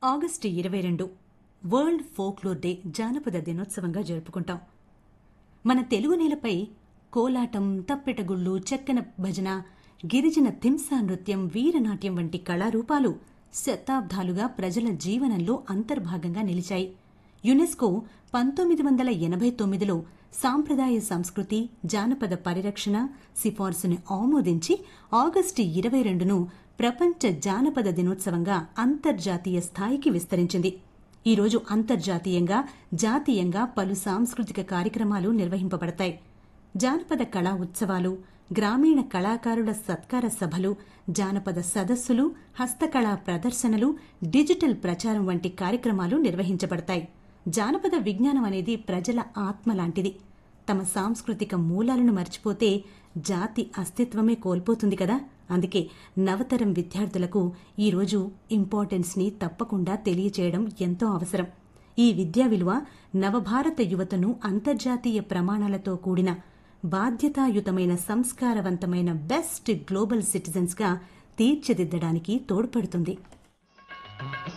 August ఇరవై రెండు world folklore day జానపద దినోత్సవంగా జరుపుకుంటాం మన తెలుగు నేలపై కోలాటం తప్పెటగుళ్ళు చెక్కన భజన గిరిజన థింసా నృత్యం వీరనాట్యం వంటి కళారూపాలు శతాబ్దాలుగా ప్రజల జీవనంలో అంతర్భాగంగా నిలిచాయి యునెస్కో పంతొమ్మిది వందల ఎనభై తొమ్మిదిలో సాంప్రదాయ సంస్కృతి జానపద పరిరక్షణ సిఫార్సుని ఆమోదించి ఆగస్టు ఇరవై రెండును ప్రపంచ జానపద దినోత్సవంగా అంతర్జాతీయ స్థాయికి విస్తరించింది ఈ రోజు అంతర్జాతీయంగా జాతీయంగా పలు సాంస్కృతిక కార్యక్రమాలు నిర్వహింపబడతాయి జానపద కళా ఉత్సవాలు గ్రామీణ కళాకారుల సత్కార సభలు జానపద సదస్సులు హస్తకళా ప్రదర్శనలు డిజిటల్ ప్రచారం వంటి కార్యక్రమాలు నిర్వహించబడతాయి జానపద విజ్ఞానం అనేది ప్రజల ఆత్మ లాంటిది తమ సాంస్కృతిక మూలాలను మర్చిపోతే జాతి అస్తిత్వమే కోల్పోతుంది కదా అందుకే నవతరం విద్యార్థులకు ఈరోజు ఇంపార్టెన్స్ని తప్పకుండా తెలియచేయడం ఎంతో అవసరం ఈ విద్యా విలువ నవభారత యువతను అంతర్జాతీయ ప్రమాణాలతో కూడిన బాధ్యతాయుతమైన సంస్కారవంతమైన బెస్ట్ గ్లోబల్ సిటిజన్స్గా తీర్చిదిద్దడానికి తోడ్పడుతుంది